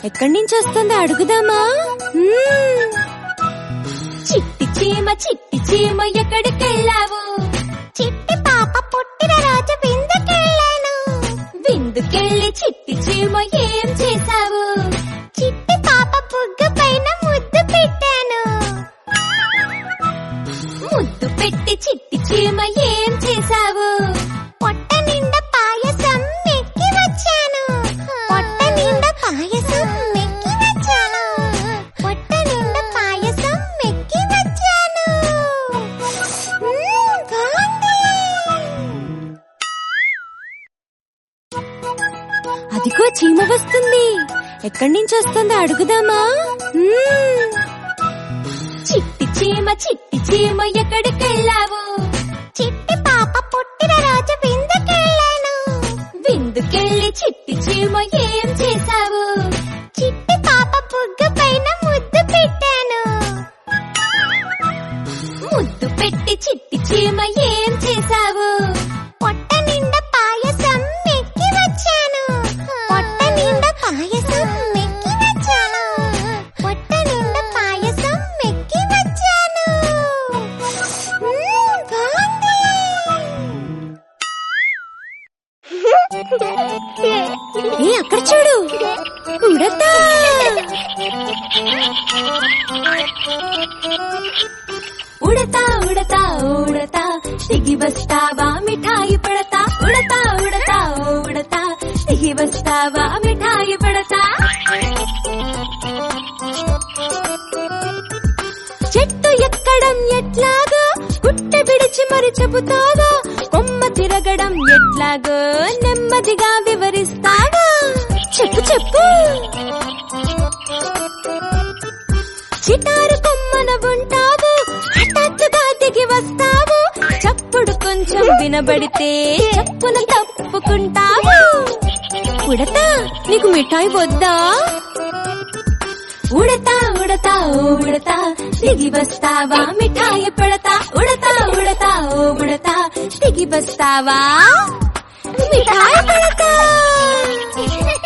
ఎక్కడి నుంచి వస్తుందో అడుగుదామా మ్మ్. చిట్టి చీమ చిట్టి చీమ ఎక్కడికెళ్ళావు చిట్టి పాప పుట్టిన రోజు విందుకెళ్ళాను విందుకెళ్ళి చిట్టి చీమ ఏం చేశావు చిట్టి పాప బుగ్గ పైన ముద్దు పెట్టాను ముద్దు పెట్టి చిట్టి చీమ ఏం చేశావు పొట్ట నిండా పాయసం మెక్కి వచ్చాను పొట్ట నిండా పాయసం మెక్కి వచ్చాను పొట్ట నిండా పాయసం మెక్కి వచ్చాను మ్మ్, బాగుంది. అదిగో చీమ వస్తుంది ఎక్కడి నుంచి వస్తుందో అడుగుదామా మ్మ్. చిట్టి చీమ చిట్టి చీమ ఎక్కడికెళ్ళావు చిట్టి పాప పుట్టిన రోజు విందుకెళ్ళాను విందుకెళ్ళి చిట్టి చీమ ఏం చేశావు చిట్టి పాప బుగ్గ పైన ముద్దు పెట్టాను ముద్దు పెట్టి చిట్టి చీమ ఏం చేశావు పొట్ట నిండా పాయసం మెక్కి వచ్చాను పొట్ట నిండా పాయసం మెక్కి వచ్చాను పొట్ట నిండా పాయసం మెక్కి వచ్చాను మ్మ్, బాగుంది. ఏ అక్కడ చూడు ఉడతా ఉడతా ఉడతా ఉడతా దిగి వస్తావా మిఠాయి పడతా ఉడతా ఉడతా ఉడతా దిగి వస్తావా మిఠాయి పడతా చెట్టు ఎక్కడం ఎట్లాగో గుట్ట విడిచి మరి చెబుతావా కొమ్మ తిరగడం ఎట్లాగో నెమ్మదిగా వివరిస్తావా చెప్పు చెప్పు చిటారు కొమ్మన ఉంటావు హఠాత్తుగా దిగి వస్తావు చప్పుడు కొంచెం వినబడితే చప్పున తప్పుకుంటావు ఉడతా నీకు మిఠాయి వద్దా ఉడతా ఉడతా ఓ ఉడతా దిగి వస్తావా మిఠాయి పడతా ఉడతా ఉడతా ఓ ఉడతా దిగి వస్తావా మిఠాయి పడతా